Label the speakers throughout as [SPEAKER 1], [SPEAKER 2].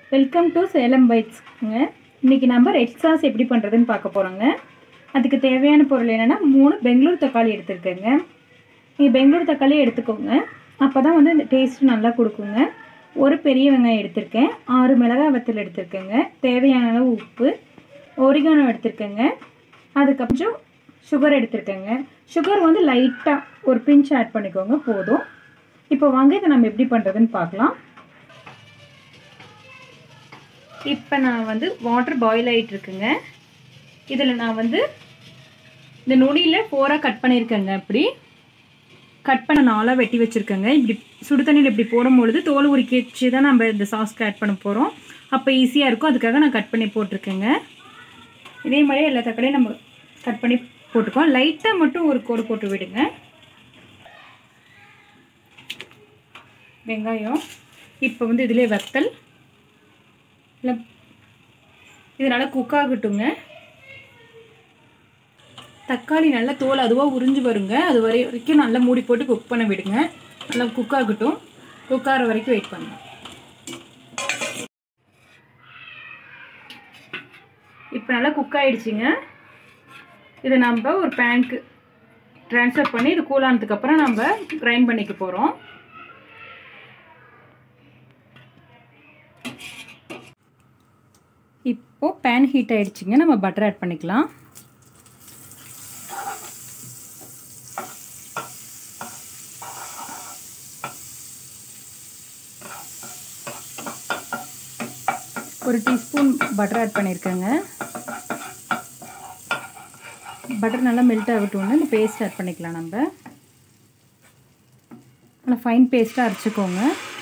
[SPEAKER 1] welcome to Salem பைட்ஸ்ங்க இன்றைக்கி நம்ம red sauce எப்படி பண்ணுறதுன்னு பார்க்க போகிறோங்க அதுக்கு தேவையான பொருள் என்னென்னா மூணு பெங்களூர் தக்காளி எடுத்துருக்கேங்க நீங்கள் பெங்களூர் தக்காளி எடுத்துக்கோங்க அப்போ தான் வந்து இந்த டேஸ்ட் நல்லா கொடுக்குங்க ஒரு பெரிய வெங்காயம் எடுத்திருக்கேன் ஆறு மிளகாய் வத்தல் எடுத்திருக்கேங்க தேவையான அளவு உப்பு ஒரிகானோ எடுத்திருக்கேங்க அதுக்கப்புறம் சுகர் எடுத்திருக்கேங்க சுகர் வந்து லைட்டாக ஒரு பிஞ்ச் ஆட் பண்ணிக்கோங்க போதும் இப்போ வாங்க இதை நம்ம எப்படி பண்ணுறதுன்னு பார்க்கலாம் இப்போ நான் வந்து வாட்டர் பாயில் ஆகிட்டு இருக்குங்க இதில் நான் வந்து இந்த நுனியில் ஃபோராக கட் பண்ணியிருக்கேங்க இப்படி கட் பண்ண நாளாக வெட்டி வச்சுருக்கேங்க இப்படி சுடு தண்ணியில் இப்படி போடும்பொழுது தோல் உரிக்கி வச்சு தான் நம்ம இந்த சாஸ்க்கு ஆட் பண்ண போகிறோம் அப்போ ஈஸியாக இருக்கும் அதுக்காக நான் கட் பண்ணி போட்டிருக்கேங்க இதே மாதிரி எல்லா தக்காளியும் நம்ம கட் பண்ணி போட்டுக்கோம் லைட்டாக மட்டும் ஒரு கோடு போட்டு விடுங்க வெங்காயம் இப்போ வந்து இதிலே வத்தல் இல்லை இது நல்லா குக் ஆகட்டுங்க தக்காளி நல்லா தோல் அதுவாக உறிஞ்சு வருங்க அது வரை வரைக்கும் நல்லா மூடி போட்டு குக் பண்ண விடுங்க நல்லா குக் ஆகட்டும் குக் ஆகிற வரைக்கும் வெயிட் பண்ணுங்க இப்போ நல்லா குக் ஆகிடுச்சிங்க இதை நம்ம ஒரு பேங்க்கு ட்ரான்ஸ்ஃபர் பண்ணி இது கூலானதுக்கப்புறம் நம்ம கிரைண்ட் பண்ணிக்க போகிறோம் இப்போது பேன் ஹீட் ஆகிடுச்சிங்க நம்ம பட்டர் ஆட் பண்ணிக்கலாம் ஒரு டீஸ்பூன் பட்டர் ஆட் பண்ணியிருக்கேங்க பட்டர் நல்லா மெல்ட் ஆகட்டும்னு இந்த பேஸ்ட் ஆட் பண்ணிக்கலாம் நம்ம நல்லா ஃபைன் பேஸ்ட்டாக அரைச்சிக்கோங்க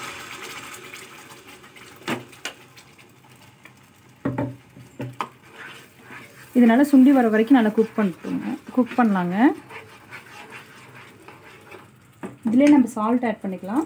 [SPEAKER 1] இது நல்லா சுண்டி வர வரைக்கும் நல்லா குக் பண்ணிட்டோங்க குக் பண்ணலாங்க இதிலே நம்ம சால்ட் ஆட் பண்ணிக்கலாம்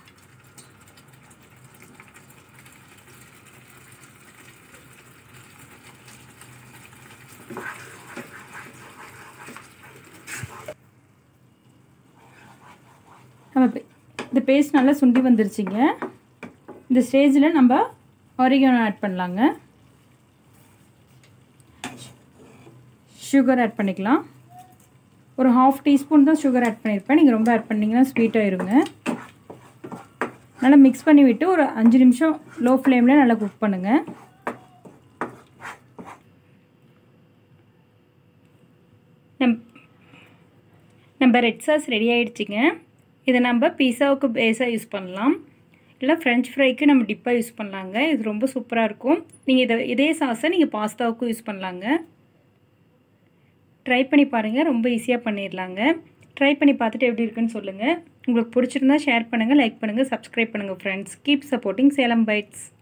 [SPEAKER 1] நம்ம இந்த பேஸ்ட் நல்லா சுண்டி வந்துருச்சுங்க இந்த ஸ்டேஜில் நம்ம ஆரிகானோ ஆட் பண்ணலாங்க சுகர் ஆட் பண்ணிக்கலாம் ஒரு ஹாஃப் டீஸ்பூன் தான் சுகர் ஆட் பண்ணியிருப்பேன் நீங்கள் ரொம்ப ஆட் பண்ணிங்கன்னா ஸ்வீட் ஆயிருங்க நல்லா மிக்ஸ் பண்ணி விட்டு ஒரு அஞ்சு நிமிஷம் லோ ஃப்ளேமில் நல்லா குக் பண்ணுங்கள் நம் நம்ம ரெட் சாஸ் ரெடி ஆகிடுச்சிங்க இதை நம்ம பீஸாவுக்கு பேஸாக யூஸ் பண்ணலாம் இல்லை ஃப்ரெஞ்ச் ஃப்ரைக்கு நம்ம டிப்பாக யூஸ் பண்ணலாங்க இது ரொம்ப சூப்பராக இருக்கும் நீங்கள் இதை இதே சாஸை நீங்கள் பாஸ்தாவுக்கும் யூஸ் பண்ணலாங்க ட்ரை பண்ணி பாருங்கள் ரொம்ப ஈஸியாக பண்ணிடலாங்க ட்ரை பண்ணி பார்த்துட்டு எப்படி இருக்குன்னு சொல்லுங்கள் உங்களுக்கு பிடிச்சிருந்தா ஷேர் பண்ணுங்கள் லைக் பண்ணுங்கள் சப்ஸ்கிரைப் பண்ணுங்கள் friends keep supporting Salem bytes